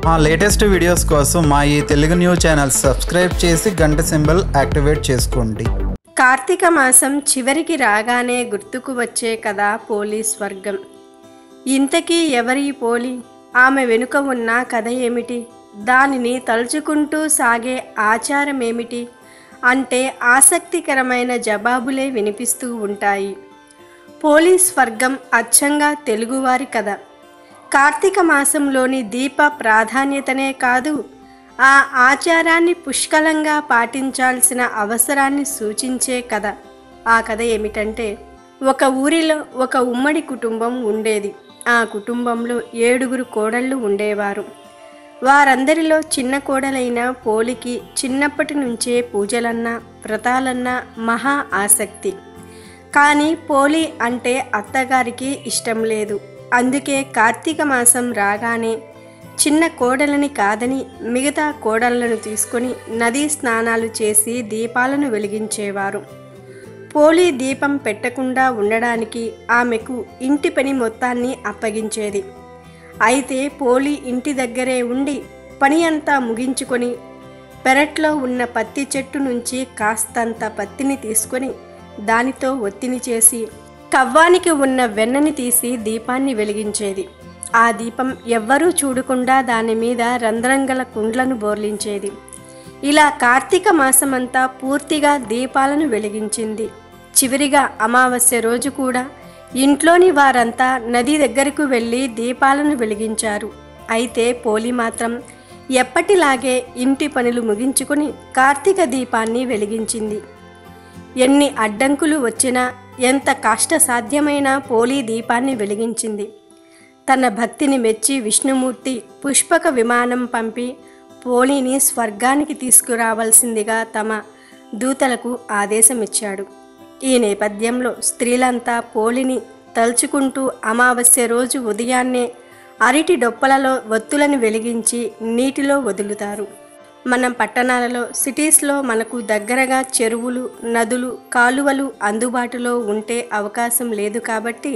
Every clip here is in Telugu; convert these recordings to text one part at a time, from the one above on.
మా లేటెస్ట్ వీడియోస్ కోసం మా ఈ తెలుగు న్యూస్ ఛానల్ సబ్స్క్రైబ్ చేసి గంట సింబల్ యాక్టివేట్ చేసుకోండి కార్తీక మాసం చివరికి రాగానే గుర్తుకు వచ్చే కదా పోలీస్ వర్గం ఇంతకీ ఎవరి ఈ పోలి ఆమె వెనుక ఉన్న కథ ఏమిటి దానిని తలుచుకుంటూ సాగే ఆచారం ఏమిటి అంటే ఆసక్తికరమైన జవాబులే వినిపిస్తూ ఉంటాయి పోలీస్ వర్గం అచ్చంగా తెలుగువారి కథ కార్తీక మాసంలోని దీప ప్రాధాన్యతనే కాదు ఆ ఆచారాన్ని పుష్కలంగా పాటించాల్సిన అవసరాన్ని సూచించే కథ ఆ కథ ఏమిటంటే ఒక ఊరిలో ఒక ఉమ్మడి కుటుంబం ఉండేది ఆ కుటుంబంలో ఏడుగురు కోడళ్ళు ఉండేవారు వారందరిలో చిన్న కోడలైన పోలికి చిన్నప్పటి నుంచే పూజలన్నా వ్రతాలన్నా మహా ఆసక్తి కానీ పోలి అంటే అత్తగారికి ఇష్టం లేదు అందుకే కార్తీక మాసం రాగానే చిన్న కోడలని కాదని మిగతా కోడళ్లను తీసుకొని నదీ స్నానాలు చేసి దీపాలను వెలిగించేవారు పోలి దీపం పెట్టకుండా ఉండడానికి ఆమెకు ఇంటి పని మొత్తాన్ని అప్పగించేది అయితే పోలి ఇంటి దగ్గరే ఉండి పని అంతా ముగించుకొని పెరట్లో ఉన్న పత్తి చెట్టు నుంచి కాస్తంత పత్తిని తీసుకొని దానితో ఒత్తిని చేసి కవ్వానికి ఉన్న వెన్నని తీసి దీపాన్ని వెలిగించేది ఆ దీపం ఎవ్వరూ చూడకుండా దాని మీద రంధ్రంగల కుండ్లను బోర్లించేది ఇలా కార్తీక మాసమంతా పూర్తిగా దీపాలను వెలిగించింది చివరిగా అమావాస్య రోజు కూడా ఇంట్లోని వారంతా నది దగ్గరకు వెళ్ళి దీపాలను వెలిగించారు అయితే పోలి మాత్రం ఎప్పటిలాగే ఇంటి పనులు ముగించుకుని కార్తీక దీపాన్ని వెలిగించింది ఎన్ని అడ్డంకులు వచ్చినా ఎంత కష్టసాధ్యమైన పోలీ దీపాన్ని వెలిగించింది తన భక్తిని మెచ్చి విష్ణుమూర్తి పుష్పక విమానం పంపి పోలీని స్వర్గానికి తీసుకురావాల్సిందిగా తమ దూతలకు ఆదేశమిచ్చాడు ఈ నేపథ్యంలో స్త్రీలంతా పోలిని తలుచుకుంటూ అమావాస్య రోజు ఉదయాన్నే అరటి డొప్పలలో ఒత్తులను వెలిగించి నీటిలో వదులుతారు మనం పట్టణాలలో సిటీస్లో మనకు దగ్గరగా చెరువులు నదులు కాలువలు అందుబాటులో ఉంటే అవకాశం లేదు కాబట్టి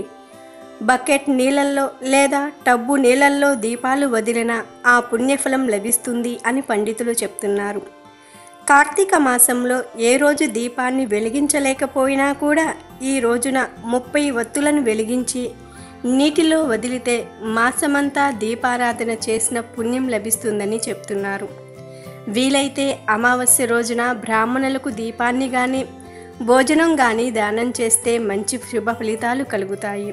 బకెట్ నీళ్ళల్లో లేదా టబ్బు నీళ్ళల్లో దీపాలు వదిలిన ఆ పుణ్యఫలం లభిస్తుంది అని పండితులు చెప్తున్నారు కార్తీక మాసంలో ఏ రోజు దీపాన్ని వెలిగించలేకపోయినా కూడా ఈ రోజున ముప్పై ఒత్తులను వెలిగించి నీటిలో వదిలితే మాసమంతా దీపారాధన చేసిన పుణ్యం లభిస్తుందని చెప్తున్నారు వీలైతే అమావాస్య రోజున బ్రాహ్మణులకు దీపాన్ని కానీ భోజనం కానీ దానం చేస్తే మంచి శుభ ఫలితాలు కలుగుతాయి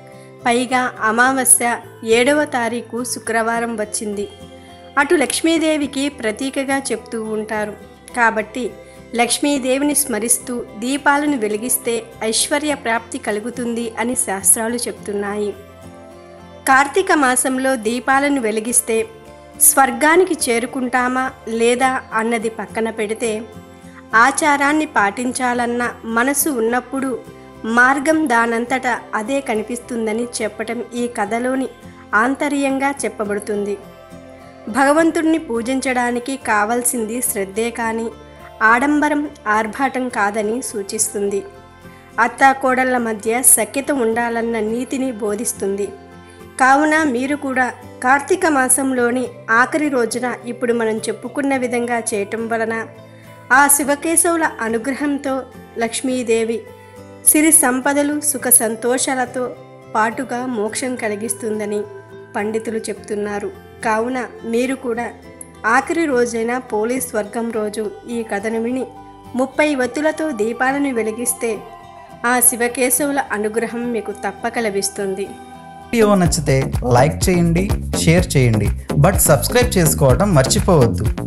పైగా అమావాస్య ఏడవ తారీఖు శుక్రవారం వచ్చింది అటు లక్ష్మీదేవికి ప్రతీకగా చెప్తూ ఉంటారు కాబట్టి లక్ష్మీదేవిని స్మరిస్తూ దీపాలను వెలిగిస్తే ఐశ్వర్య ప్రాప్తి కలుగుతుంది అని శాస్త్రాలు చెప్తున్నాయి కార్తీక మాసంలో దీపాలను వెలిగిస్తే స్వర్గానికి చేరుకుంటామా లేదా అన్నది పక్కన పెడితే ఆచారాన్ని పాటించాలన్న మనసు ఉన్నప్పుడు మార్గం దానంతట అదే కనిపిస్తుందని చెప్పటం ఈ కథలోని ఆంతర్యంగా చెప్పబడుతుంది భగవంతుణ్ణి పూజించడానికి కావాల్సింది శ్రద్ధే కానీ ఆడంబరం ఆర్భాటం కాదని సూచిస్తుంది అత్తాకోడళ్ల మధ్య సఖ్యత ఉండాలన్న నీతిని బోధిస్తుంది కావున మీరు కూడా కార్తీక మాసంలోని ఆఖరి రోజున ఇప్పుడు మనం చెప్పుకున్న విధంగా చేయటం వలన ఆ శివకేశవుల అనుగ్రహంతో లక్ష్మీదేవి సిరి సంపదలు సుఖ సంతోషాలతో పాటుగా మోక్షం కలిగిస్తుందని పండితులు చెప్తున్నారు కావున మీరు కూడా ఆఖరి రోజైన పోలీస్ వర్గం రోజు ఈ కథను విని ముప్పై వత్తులతో దీపాలను వెలిగిస్తే ఆ శివకేశవుల అనుగ్రహం మీకు తప్పక లభిస్తుంది వీడియో నచ్చితే లైక్ చేయండి షేర్ చేయండి బట్ సబ్స్క్రైబ్ చేసుకోవడం మర్చిపోవద్దు